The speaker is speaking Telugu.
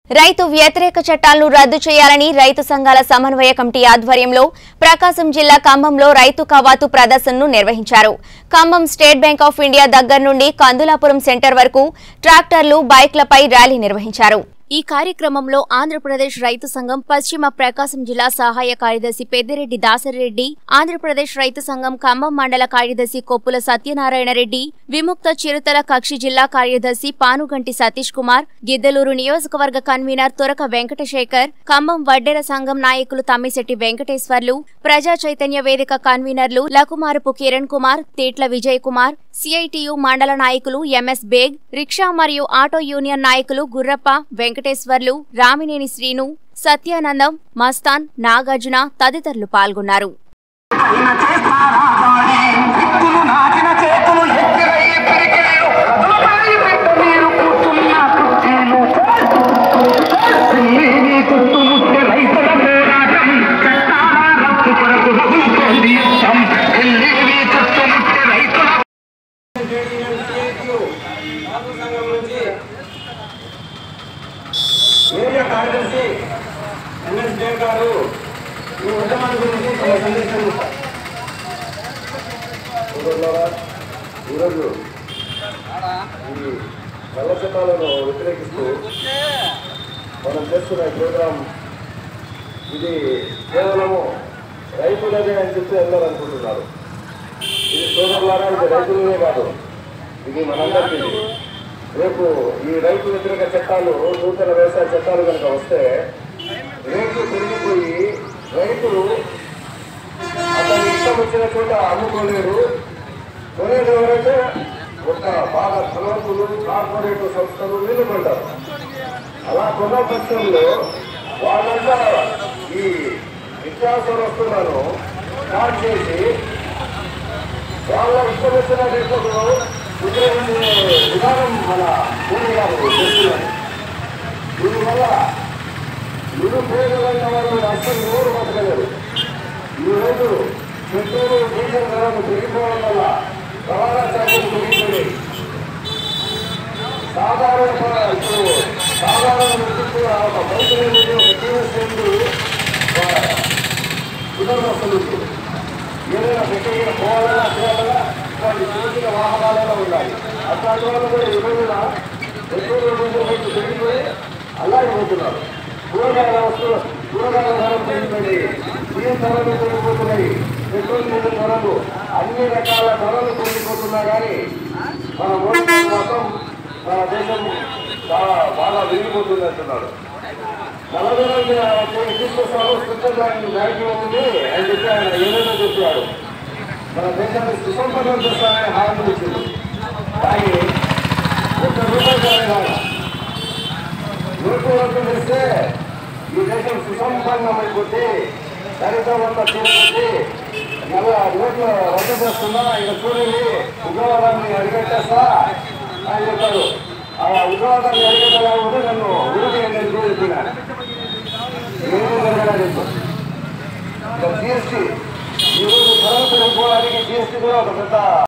రైతు వ్యతిరేక చట్టాలను రద్దు చేయాలని రైతు సంఘాల సమన్వయ కమిటీ ఆధ్వర్యంలో ప్రకాశం జిల్లా ఖమ్మంలో రైతు కవాతు ప్రదర్శనను నిర్వహించారు Khammam State Bank of India దగ్గర నుండి కందులాపురం సెంటర్ వరకు ట్రాక్టర్లు బైక్లపై ర్యాలీ నిర్వహించారు ఈ కార్యక్రమంలో ఆంధ్రప్రదేశ్ రైతు సంఘం పశ్చిమ ప్రకాశం జిల్లా సహాయ కార్యదర్శి పెద్దిరెడ్డి దాసరిరెడ్డి ఆంధ్రప్రదేశ్ రైతు సంఘం ఖమ్మం మండల కార్యదర్శి కొప్పుల సత్యనారాయణ రెడ్డి విముక్త చిరుతల కక్షి జిల్లా కార్యదర్శి పానుగంటి సతీష్ కుమార్ గిద్దలూరు నియోజకవర్గ కన్వీనర్ తురక వెంకటశేఖర్ ఖమ్మం వడ్డెర సంఘం నాయకులు తమ్మిశెట్టి వెంకటేశ్వర్లు ప్రజా చైతన్య వేదిక కన్వీనర్లు లకుమారపు కిరణ్ కుమార్ తేట్ల విజయ్ కుమార్ సిఐటియు మండల నాయకులు ఎంఎస్ బేగ్ రిక్షా మరియు ఆటో యూనియన్ నాయకులు గుర్రప్ప వెంకటేశ్వర్లు రామినేని శ్రీను సత్యానందం మస్తాన్ నాగార్జున తదితరులు పాల్గొన్నారు పైన చేస్తారా దాడి విత్తులు నాటిన చేతులు ఎత్తిరై పిరికిళ్ళు దులపై పెట్ట మీరు కూర్చున్న కుర్చీలు పిల్లి నీ చుట్టుముట్టి రైతుల పోరాటం చట్టాల రద్దు కొరకు వదులుతోంది యుద్ధం పిల్లి నీ చుట్టుముట్టి రైతుల ఏరియా కార్యదర్శి ఎంఎస్ దేవ్ గారు ఈ ఉద్యమాల గురించి కొన్ని సందేశాలు ఇస్తారు. సోదరులారా, ఈరోజు ఈ నల్ల చట్టాలను వ్యతిరేకిస్తూ మనం చేస్తున్న ఈ ప్రోగ్రాం ఇది కేవలము రైతులదే అని చెప్పి అందరూ అనుకుంటున్నారు ఇది సోదరులారా ఇది రైతులనే కాదు ఇది మనందరికీ ఇది. రేపు ఈ రైతు వ్యతిరేక చట్టాలు నూతన వ్యవసాయ చట్టాలు కనుక వస్తే రేట్లు పెరిగిపోయి రైతులు అతను ఇష్టం వచ్చిన చోట అమ్ముకోలేరు కొనేది ఎవరైతే ఒక బాగా ధనవంతులు కార్పొరేట్ సంస్థలు నిలబడ్డారు అలా కొన్న పక్షంలో వాళ్ళంతా ఈ నిత్యావసర వస్తువులను స్టార్ట్ చేసి వాళ్ళ ఇష్టం వచ్చిన రేట్లకు విక్రయించే విధానం మన మోడీ గారు చేస్తున్నారు దీనివల్ల నిరుపయోగమైన వాళ్ళు అసలు నోరు బతకలేరు ఈరోజు పెట్రోలు డీజిల్ ధరలు పెరిగిపోవడం వల్ల రవాణా ఛార్జీలు పెరిగిపోయి సాధారణ ప- ఇప్పుడు సాధారణ వ్యక్తికి ఒక బైక్ అనేది ఒక టీవీఎస్ కుదరదు అసలు ఇప్పుడు. ఏదైనా పెట్టి పోవాలన్నా చేయాలన్నా వాళ్ళు చిన్న వాహనాలైనా ఉండాలి అట్లాంటి వాళ్ళు కూడా ఈ రోజున పెట్రోల్ డీజిల్ రేట్లు పెరిగిపోయి అలాగే పోతున్నారు కూరగాయల వస్తువులు కూరగాయల ధరలు పెరిగిపోయి బియ్యం ధరలు పెరిగిపోతున్నాయి పెట్రోల్ డీజిల్ ధరలు అన్ని రకాల ధరలు పెరిగిపోతున్నా కానీ మన మోడీ గారు మాత్రం మన దేశం చాలా బాగా విరిగిపోతుంది అంటున్నాడు నలభై రోజులు తీసుకొస్తాను స్విట్జర్లాండ్ బ్యాంకులో ఉంది అని చెప్పి ఆయన ఏదైనా చెప్పాడు మన దేశాన్ని సుసంపన్నం చేస్తానని హామీ ఇచ్చింది కానీ ఒక్క రూపాయి కానీ రాదు. నోటు రద్దు చేస్తే ఈ దేశం సుసంపన్నమైపోతే దరిద్రమంతా తీరిపోతే మళ్ళా నోట్లు రద్దు చేస్తున్నా ఇక చూడండి ఉగ్రవాదాన్ని అరికట్టేస్తా అని చెప్పాడు ఆ ఉగ్రవాదాన్ని అరికట్టలేకపోతే నన్ను ఉరికి నేను చెప్పినాను ఏమీ జరగలేదు జిఎస్టీ ఈరోజు ధరలు పెరిగిపోవడానికి జిఎస్టీ కూడా ఒక పెద్ద